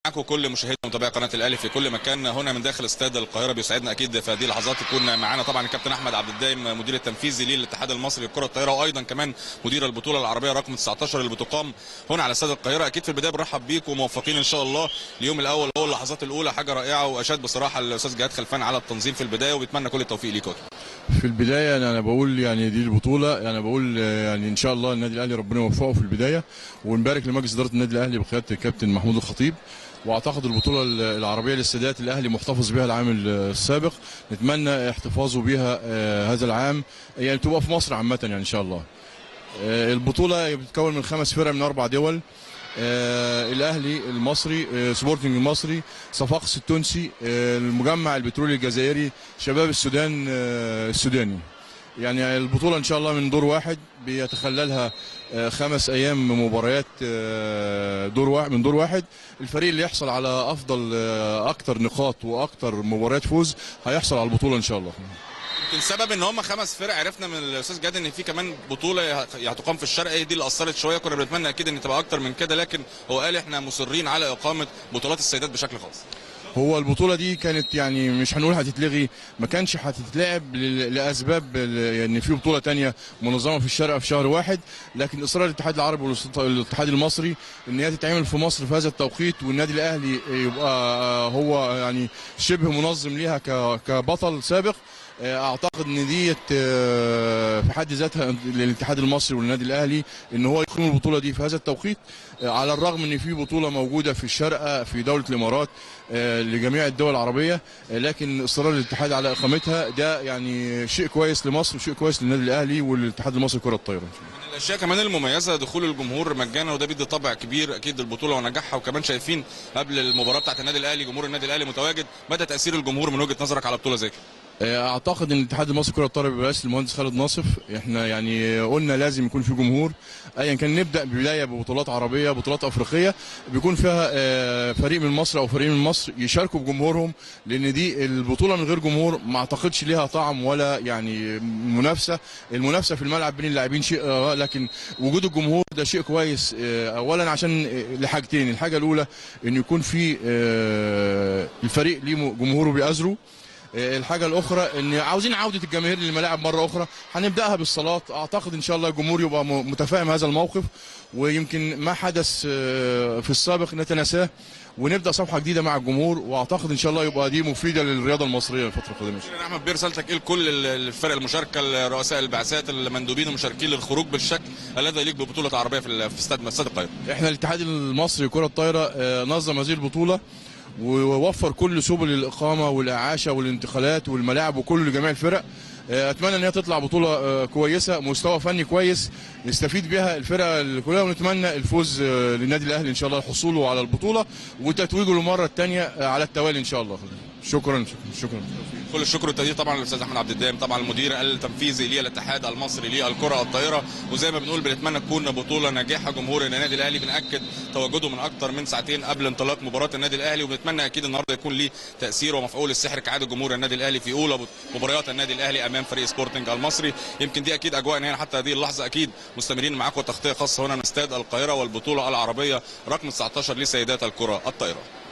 معاكم كل مشاهدي ومتابعي قناه الاهلي في كل مكان هنا من داخل استاد القاهره بيسعدنا اكيد في هذه اللحظات يكون معانا طبعا الكابتن احمد عبد الدايم مدير التنفيذي للاتحاد المصري لكره الطائره وايضا كمان مدير البطوله العربيه رقم 19 اللي بتقام هنا على استاد القاهره اكيد في البدايه بنرحب بيكم وموفقين ان شاء الله اليوم الاول هو اللحظات الاولى حاجه رائعه واشاد بصراحه الاستاذ جهاد خلفان على التنظيم في البدايه وبيتمنى كل التوفيق ليكم في البدايه انا بقول يعني دي البطوله انا بقول يعني ان شاء الله النادي الاهلي ربنا يوفقه في البدايه ونبارك لمجلس اداره النادي الاهلي بقياده الكابتن محمود الخطيب واعتقد البطوله العربيه للسادات الاهلي محتفظ بها العام السابق نتمنى احتفاظه بها هذا العام يعني تبقى في مصر عامه يعني ان شاء الله البطوله بتتكون من خمس فرق من اربع دول آه الاهلي المصري آه سبورتنج المصري صفاقس التونسي آه المجمع البترولي الجزائري شباب السودان آه السوداني يعني البطوله ان شاء الله من دور واحد بيتخللها آه خمس ايام مباريات آه دور واحد من دور واحد الفريق اللي يحصل على افضل آه اكتر نقاط واكتر مباريات فوز هيحصل على البطوله ان شاء الله يمكن سبب ان هم خمس فرق عرفنا من الاستاذ جاد ان في كمان بطوله هتقام في الشرق دي اللي اثرت شويه كنا بنتمنى اكيد ان تبقى اكتر من كده لكن هو قال احنا مصرين على اقامه بطولات السيدات بشكل خاص هو البطوله دي كانت يعني مش هنقول هتتلغي ما كانش هتتلعب لاسباب ان في بطوله تانية منظمه في الشرق في شهر واحد لكن اصرار الاتحاد العربي والاتحاد المصري ان هي تتعمل في مصر في هذا التوقيت والنادي الاهلي يبقى هو يعني شبه منظم ليها كبطل سابق اعتقد ان ديت في حد ذاتها للاتحاد المصري والنادي الاهلي ان هو يقيم البطوله دي في هذا التوقيت على الرغم ان في بطوله موجوده في الشارقه في دوله الامارات لجميع الدول العربيه لكن اصرار الاتحاد على اقامتها ده يعني شيء كويس لمصر وشيء كويس للنادي الاهلي والاتحاد المصري لكره الطايره من الاشياء كمان المميزه دخول الجمهور مجانا وده بيدي طابع كبير اكيد للبطوله ونجاحها وكمان شايفين قبل المباراه بتاعت النادي الاهلي جمهور النادي الاهلي متواجد مدى تاثير الجمهور من وجهه نظرك على بطوله زي كده اعتقد ان الاتحاد المصري لكره الطايره برئاسه المهندس خالد ناصف احنا يعني قلنا لازم يكون في جمهور ايا كان نبدا بدايه ببطولات عربيه بطولات افريقيه بيكون فيها فريق من مصر او فريق من مصر يشاركوا بجمهورهم لان دي البطوله من غير جمهور ما اعتقدش ليها طعم ولا يعني منافسه المنافسه في الملعب بين اللاعبين شيء لكن وجود الجمهور ده شيء كويس اولا عشان لحاجتين الحاجه الاولى ان يكون في الفريق ليه جمهوره بيأزره الحاجه الاخرى ان عاوزين عوده الجماهير للملاعب مره اخرى هنبداها بالصلاه اعتقد ان شاء الله الجمهور يبقى متفاهم هذا الموقف ويمكن ما حدث في السابق نتناساه ونبدا صفحه جديده مع الجمهور واعتقد ان شاء الله يبقى دي مفيده للرياضه المصريه الفتره القادمه احمد بيه رسالتك ايه لكل الفرق المشاركه رؤساء البعثات المندوبين المشاركين للخروج بالشكل الذي يليق ببطوله عربيه في استاد استاد القاهره احنا الاتحاد المصري لكره الطايره نظم هذه البطوله ووفر كل سبل الاقامه والاعاشه والانتقالات والملاعب وكل جميع الفرق اتمنى ان هي تطلع بطوله كويسه مستوى فني كويس نستفيد بها الفرق كلها ونتمنى الفوز للنادي الاهلي ان شاء الله حصوله على البطوله وتتويجه للمره الثانيه على التوالي ان شاء الله شكرا شكرا كل الشكر والتقدير طبعا للاستاذ احمد عبد الدايم طبعا المدير التنفيذي للاتحاد المصري للكره الطائره وزي ما بنقول بنتمنى تكون بطوله ناجحه جمهور النادي الاهلي بناكد تواجده من اكثر من ساعتين قبل انطلاق مباراه النادي الاهلي وبنتمنى اكيد النهارده يكون ليه تاثير ومفعول السحر كعاده جمهور النادي الاهلي في اولى مباريات النادي الاهلي امام فريق سبورتنج المصري يمكن دي اكيد اجواء هنا حتى هذه اللحظه اكيد مستمرين معاكم تغطيه خاصه هنا من استاد القاهره والبطوله العربيه رقم 19 لسيدات الكره الطائره